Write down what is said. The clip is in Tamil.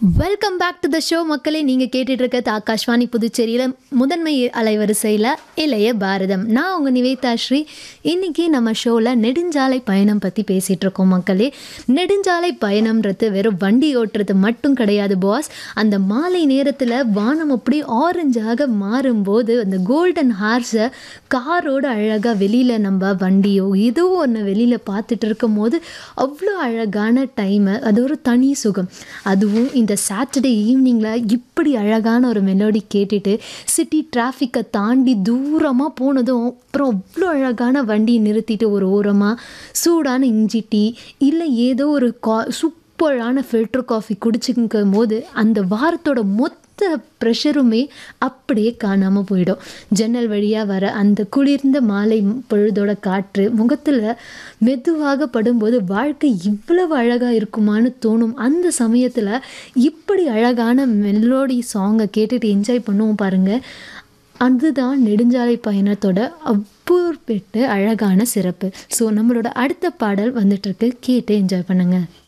welcome back to the show மக்களே நீங்கள் கேட்டுட்டு இருக்கிறது ஆகாஷ்வாணி புதுச்சேரியில் முதன்மை அலைவரிசையில் இளைய பாரதம் நான் உங்கள் நிவேதா ஸ்ரீ இன்னைக்கு நம்ம ஷோவில் நெடுஞ்சாலை பயணம் பற்றி பேசிகிட்டு இருக்கோம் மக்களே நெடுஞ்சாலை பயணம்ன்றது வெறும் வண்டி ஓட்டுறது மட்டும் கிடையாது பாஸ் அந்த மாலை நேரத்தில் வானம் அப்படி ஆரஞ்சாக மாறும்போது அந்த கோல்டன் ஹார்ஸை காரோட அழகாக வெளியில் நம்ம வண்டியோ ஏதோ ஒன்று வெளியில் பார்த்துட்டு இருக்கும் போது அவ்வளோ அழகான டைமு அது ஒரு தனி சுகம் அதுவும் இந்த சாட்டர்டே ஈவினிங்கில் இப்படி அழகான ஒரு மெலோடி கேட்டுட்டு சிட்டி டிராஃபிக்கை தாண்டி தூரமாக போனதும் அப்புறம் அவ்வளோ அழகான வண்டியை நிறுத்திட்டு ஒரு ஓரமாக சூடான இஞ்சி டீ இல்லை ஏதோ ஒரு கா சூப்பரான ஃபில்டர் காஃபி குடிச்சுக்கும் போது அந்த வாரத்தோட மொத்த ப்ரெஷருமே அப்படியே காணாமல் போயிடும் ஜன்னல் வழியாக வர அந்த குளிர்ந்த மாலை பொழுதோட காற்று முகத்தில் மெதுவாக படும்போது வாழ்க்கை இவ்வளவு அழகாக இருக்குமான்னு தோணும் அந்த சமயத்தில் இப்படி அழகான மெலோடி சாங்கை கேட்டுட்டு என்ஜாய் பண்ணுவோம் பாருங்கள் அதுதான் நெடுஞ்சாலை பயணத்தோட அவ்வூர்பெட்டு அழகான சிறப்பு ஸோ நம்மளோட அடுத்த பாடல் வந்துட்டுருக்கு கேட்டு என்ஜாய் பண்ணுங்கள்